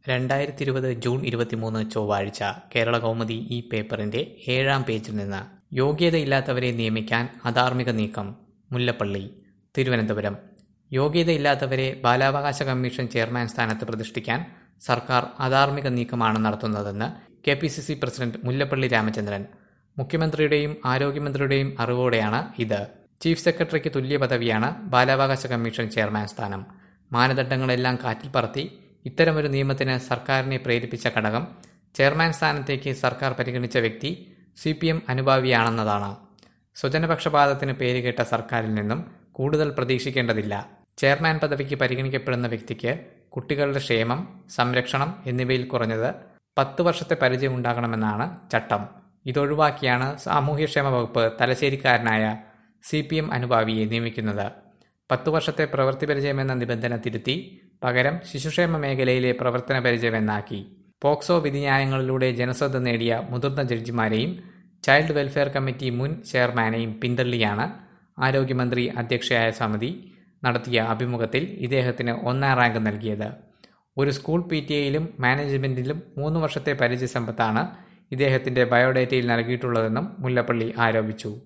രണ്ടായിരത്തി ഇരുപത് ജൂൺ ഇരുപത്തിമൂന്ന് ചൊവ്വാഴ്ച കേരള കൗമുദി ഈ പേപ്പറിന്റെ ഏഴാം പേജിൽ നിന്ന് യോഗ്യതയില്ലാത്തവരെ നിയമിക്കാൻ അധാർമിക നീക്കം മുല്ലപ്പള്ളി തിരുവനന്തപുരം യോഗ്യതയില്ലാത്തവരെ ബാലാവകാശ കമ്മീഷൻ ചെയർമാൻ സ്ഥാനത്ത് പ്രതിഷ്ഠിക്കാൻ സർക്കാർ അധാർമിക നീക്കമാണ് നടത്തുന്നതെന്ന് K P C C president Mullappally Ramachandran മുഖ്യമന്ത്രിയുടെയും ആരോഗ്യമന്ത്രിയുടെയും അറിവോടെയാണ് ഇത് ചീഫ് സെക്രട്ടറിക്ക് തുല്യ പദവിയാണ് ബാലാവകാശ കമ്മീഷൻ ചെയർമാൻ സ്ഥാനം മാനദണ്ഡങ്ങളെല്ലാം കാറ്റിൽ പറത്തി ഇത്തരമൊരു നിയമത്തിന് സർക്കാരിനെ പ്രേരിപ്പിച്ച ഘടകം ചെയർമാൻ സ്ഥാനത്തേക്ക് സർക്കാർ പരിഗണിച്ച വ്യക്തി സി പി എം അനുഭാവിയാണെന്നതാണ് സ്വജനപക്ഷപാതത്തിന് പേരുകേട്ട സർക്കാരിൽ നിന്നും കൂടുതൽ പ്രതീക്ഷിക്കേണ്ടതില്ല ചെയർമാൻ പദവിക്ക് പരിഗണിക്കപ്പെടുന്ന വ്യക്തിക്ക് കുട്ടികളുടെ ക്ഷേമം സംരക്ഷണം എന്നിവയിൽ കുറഞ്ഞത് പത്ത് വർഷത്തെ പരിചയം ഉണ്ടാകണമെന്നാണ് ചട്ടം ഇതൊഴിവാക്കിയാണ് സാമൂഹ്യക്ഷേമ വകുപ്പ് തലശ്ശേരിക്കാരനായ സി പി എം അനുഭാവിയെ നിയമിക്കുന്നത് പത്തു വർഷത്തെ പ്രവൃത്തി പരിചയമെന്ന നിബന്ധന തിരുത്തി പകരം ശിശുക്ഷേമ മേഖലയിലെ പ്രവർത്തന പരിചയമെന്നാക്കി പോക്സോ വിധിന്യായങ്ങളിലൂടെ ജനശ്രദ്ധ നേടിയ മുതിർന്ന ജഡ്ജിമാരെയും ചൈൽഡ് വെൽഫെയർ കമ്മിറ്റി മുൻ ചെയർമാനെയും പിന്തള്ളിയാണ് ആരോഗ്യമന്ത്രി അധ്യക്ഷയായ സമിതി നടത്തിയ അഭിമുഖത്തിൽ ഇദ്ദേഹത്തിന് ഒന്നാം റാങ്ക് നൽകിയത് ഒരു സ്കൂൾ പി ടി എയിലും മാനേജ്മെന്റിലും മൂന്ന് വർഷത്തെ പരിചയസമ്പത്താണ് ഇദ്ദേഹത്തിന്റെ ബയോഡേറ്റയിൽ നൽകിയിട്ടുള്ളതെന്നും മുല്ലപ്പള്ളി ആരോപിച്ചു